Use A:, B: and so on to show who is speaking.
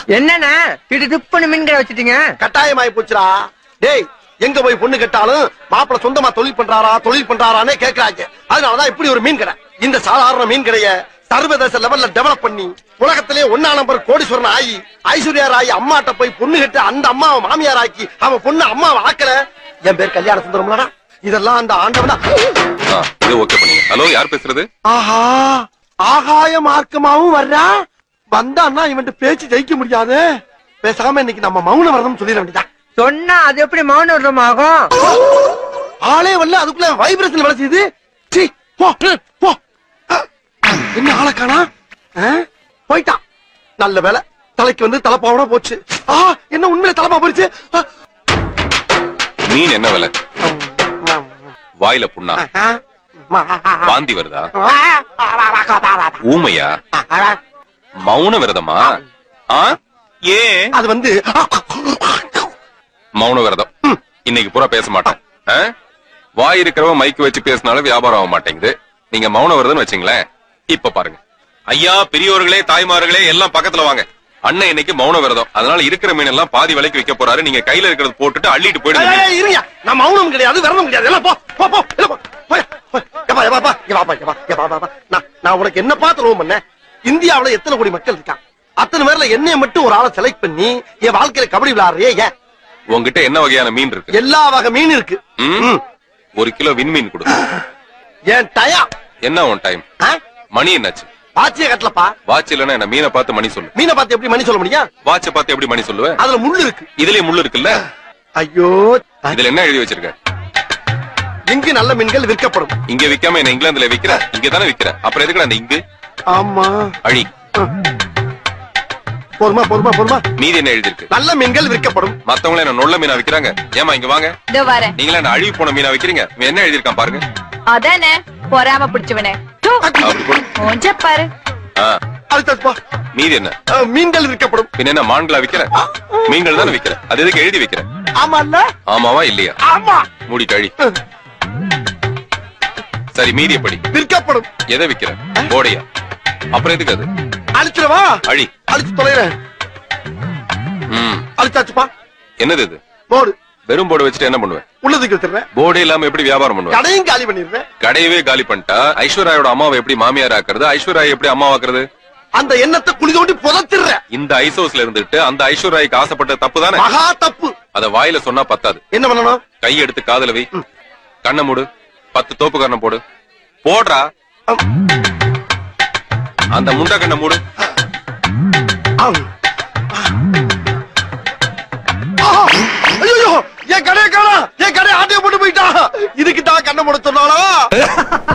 A: என்னண்ணா திடு திப்புன்னு மீன் கடை வச்சுட்டீங்க
B: கட்டாயமாயி போச்சுடா டேய் எங்க போய் பொண்ணு கேட்டாலும் மாப்பிள சொந்தமா தொழில் பண்றாரா தொழில் பண்றாரானே கேக்குறாங்க அதனாலதான் இப்படி ஒரு மீன் கடை இந்த சாதாரண மீன் கடைய சர்வதேச லெவல்ல டெவலப் பண்ணி உலகத்திலே ஒன்னா நம்பர் கோடீஸ்வரன் ஆகி ஐஸ்வர்யார் ஆகி அம்மாட்ட போய் பொண்ணு கேட்டு அந்த அம்மாவை மாமியார் ஆக்கி அவன் பொண்ணு அம்மாவை ஆக்கல என் பேர் கல்யாண சுந்தரம்லடா இதெல்லாம் அந்த ஆண்டவனா
C: ஆ, இது ஓகே பண்ணுங்க ஹலோ யார் பேசுறது
B: ஆஹா ஆகாய மார்க்கமாவும் வர்றா வந்தான்னா இவன்ட்டு பேச்சு ஜெயிக்க முடியாது பேசாம இன்னைக்கு நம்ம மௌன வரதம் சொல்லிட வேண்டியதா
A: சொன்னா அது எப்படி மௌன விரதம் ஆகும்
B: ஆளே வரல அதுக்குள்ள வைப்ரேஷன் வேலை செய்யுது சீ, போ போ என்ன ஆளை காணா ஆ? போயிட்டான் நல்ல வேலை தலைக்கு வந்து தலைப்பாவோட போச்சு ஆ என்ன உண்மையில தலைப்பா போயிடுச்சு ஆ.
C: மீன் என்ன விலை வாயில புண்ணா
B: ஆ.
C: வாந்தி வருதா ஊமையா மௌன விரதமா ஆ ஏன்
B: அது வந்து
C: மௌன விரதம் இன்னைக்கு பூரா பேச மாட்டேன் ஆ? வாய் இருக்கிறவன் மைக்கு வச்சு பேசினாலும் வியாபாரம் ஆக மாட்டேங்குது நீங்க மௌன விரதம் வச்சீங்களேன் இப்ப பாருங்க ஐயா பெரியோர்களே தாய்மார்களே எல்லாம் பக்கத்துல வாங்க அண்ணன் இன்னைக்கு மௌன விரதம் அதனால இருக்கிற மீன் எல்லாம் பாதி விலைக்கு விற்க போறாரு நீங்க கையில இருக்கிறது போட்டுட்டு அள்ளிட்டு
B: ஏய்,
C: போயிடுங்க
B: ஏய், இருங்க நான் மௌனம் கிடையாது விரதம் கிடையாது எல்லாம் போ போ போ எல்லாம் போ போய், போய். எப்பா, எப்பா, எப்பா, இங்க வாப்பா, இங்க வா, இங்க வா, வா, வா. நான் நான் உனக்கு என்ன பார்த்து லோன் பண்ணேன் இந்தியாவுல எத்தனை கோடி மக்கள் இருக்கான் அத்தனை பேர்ல என்னைய மட்டும் ஒரு ஆளை செலக்ட் பண்ணி என் வாழ்க்கையில கபடி விளையாடுறியே ஏன்
C: உங்ககிட்ட என்ன வகையான மீன் இருக்கு
B: எல்லா வகை மீன் இருக்கு
C: ம்?
B: ம்.
C: ஒரு கிலோ விண்மீன் கொடு
B: என் டயா
C: என்ன உன் டைம் மணி என்னாச்சு
B: பாச்சிய கட்டலப்பா
C: வாட்ச் இல்லன்னா என்ன மீனை பார்த்து மணி சொல்லு
B: மீனை பார்த்து எப்படி மணி சொல்ல முடியும்
C: வாட்ச பார்த்து எப்படி மணி சொல்லுவேன்
B: அதுல முள்ளு இருக்கு
C: இதுலயே முள்ளு இருக்குல்ல
B: ஐயோ
C: இதுல என்ன எழுதி வச்சிருக்க
B: இங்கு நல்ல மீன்கள் விற்கப்படும்
C: இங்க விக்காம என்ன இங்கிலாந்துல விக்கிற இங்க தானே விக்கிற அப்புறம் எதுக்கு அந்த இங்கு
B: ஆமா
C: அழி
B: போதுமா போதுமா போதுமா
C: மீதி என்ன எழுதி இருக்கு
B: நல்ல மீன்கள் விற்கப்படும்
C: மத்தவங்கள என்ன நொல்ல மீனா விக்கிறாங்க ஏமா இங்க வாங்க
D: இதோ வரேன்
C: நீங்களா என்ன அழுகி போன மீனா விக்கிறீங்க இவன் என்ன எழுதிருக்கான் பாருங்க
D: அதானே பொறாம பிடிச்சவனே தூ,
C: அப்படி போடு
D: மூஞ்ச பாரு
C: ஆ,
B: அடுத்ததுப்பா
C: மீதி என்ன
B: அஹ், மீன்கள் விற்கப்படும்
C: பின்ன என்ன மான்களா விக்கிற மீன்கள் தானே விக்கிற அது எதுக்கு எழுதி வைக்கிற
B: ஆமா இல்ல
C: ஆமாவா இல்லையா
B: ஆமா
C: மூடி கழி சரி மீதி எப்படி
B: விற்கப்படும்
C: எதை விக்கிற போடையா அப்புறம் எதுக்கு அது
B: அழிச்சிடவா
C: அழி
B: அழிச்சு தொலைறேன்
C: ம்
B: அழிச்சாச்சுப்பா
C: என்னது இது
B: போடு
C: வெறும் போர்டு வச்சுட்டு என்ன பண்ணுவேன்
B: உள்ளதுக்கு வச்சிடுறேன்
C: போர்டே இல்லாம எப்படி வியாபாரம் பண்ணுவேன்
B: கடையும் காலி பண்ணிடுறேன்
C: கடையவே காலி பண்ணிட்டா ஐஸ்வர்யாவோட அம்மாவை எப்படி மாமியார் ஆக்குறது ஐஸ்வர்யா எப்படி அம்மாவாக்குறது
B: அந்த எண்ணத்தை குழி தோண்டி புதைச்சிடுறேன்
C: இந்த ஐசோஸ்ல இருந்துட்டு அந்த ஐஸ்வர்யாக்கு ஆசைப்பட்ட தப்பு தானே
B: மகா தப்பு
C: அத வாயில சொன்னா பத்தாது
B: என்ன பண்ணணும்
C: கை எடுத்து காதுல வை கண்ணை மூடு பத்து தோப்பு கண்ணை போடு போடுறா
B: அம்.
C: அந்த முண்டை கண்ணை மூடு
B: ஆம். ஆஹா! ஐயையோ! என் கடையை காணா என் கடையை ஆட்டைய போட்டு போயிட்டா இதுக்கு தான் கண்ணை போட சொன்னாலா